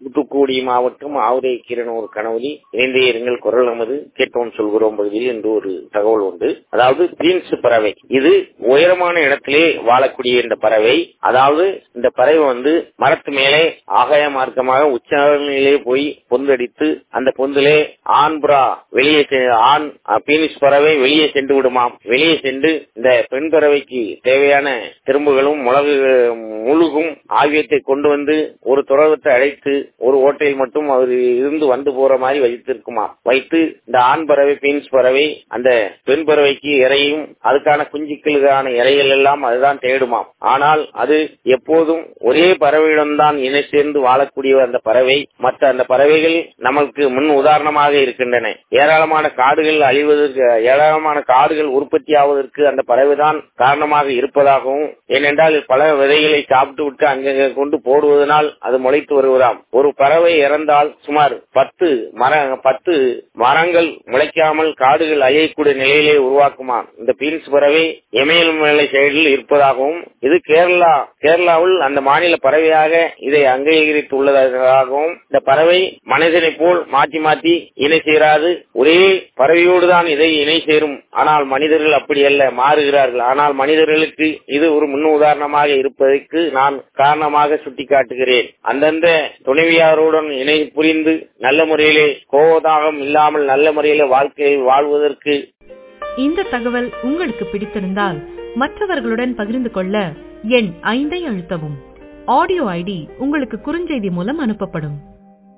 தூத்துக்குடி மாவட்டம் ஆவுரை கிரணூர் கனவுலி இணைந்தே இருங்கள் குரல் நமது கேட்டோம் சொல்கிறோம் பகுதியில் என்று ஒரு தகவல் உண்டு அதாவது பீன்ஸ் பறவை இது உயரமான இடத்திலே வாழக்கூடிய இந்த பறவை அதாவது இந்த பறவை வந்து மரத்து மேலே ஆகாய மார்க்கமாக உச்சநிலையிலே போய் பொந்தடித்து அந்த பொந்திலே ஆண் புறா வெளியே செ- ஆண் அஹ், பீனிஸ் பறவை வெளியே சென்று விடுமாம் வெளியே சென்று இந்த பெண் பறவைக்கு தேவையான திரும்புகளும் முளகு முழுகும் ஆகியவற்றை கொண்டு வந்து ஒரு துறவத்தை அடைத்து ஒரு ஓட்டையில் மட்டும் அவர் இருந்து வந்து போற மாதிரி வைத்திருக்குமா வைத்து இந்த ஆண் பறவை பீன்ஸ் பறவை அந்த பெண் பறவைக்கு இறையும் அதுக்கான குஞ்சுக்களுக்கான இறைகள் எல்லாம் அதுதான் தேடுமாம் ஆனால் அது எப்போதும் ஒரே பறவையிடம்தான் இணை சேர்ந்து வாழக்கூடிய அந்த பறவை மற்ற அந்த பறவைகள் நமக்கு முன் உதாரணமாக இருக்கின்றன ஏராளமான காடுகள் அழிவதற்கு ஏராளமான காடுகள் உற்பத்தி ஆவதற்கு அந்த பறவைதான் காரணமாக இருப்பதாகவும் ஏனென்றால் பல விதைகளை சாப்பிட்டு விட்டு அங்கங்க கொண்டு போடுவதனால் அது முளைத்து வருவதாம் ஒரு பறவை இறந்தால் சுமார் பத்து மர பத்து மரங்கள் முளைக்காமல் காடுகள் அழியக்கூடிய நிலையிலே உருவாக்குமா இந்த பீன்ஸ் பறவை இமயமலை சைடில் இருப்பதாகவும் இது கேரளா கேரளாவில் அந்த மாநில பறவையாக இதை அங்கீகரித்துள்ளதாகவும் இந்த பறவை மனிதனை போல் மாற்றி மாற்றி இணை சேராது ஒரே பறவையோடு தான் இதை இணை சேரும் ஆனால் மனிதர்கள் அப்படி அல்ல மாறுகிறார்கள் ஆனால் மனிதர்களுக்கு இது ஒரு முன் உதாரணமாக இருப்பதற்கு நான் காரணமாக சுட்டிக்காட்டுகிறேன் அந்தந்த துணைவியாருடன் இணை புரிந்து நல்ல முறையிலே கோபதாகம் இல்லாமல் நல்ல முறையிலே வாழ்க்கையை வாழ்வதற்கு இந்த தகவல் உங்களுக்கு பிடித்திருந்தால் மற்றவர்களுடன் பகிர்ந்து கொள்ள எண் ஐந்தை அழுத்தவும் ஆடியோ ஐடி உங்களுக்கு குறுஞ்செய்தி மூலம் அனுப்பப்படும்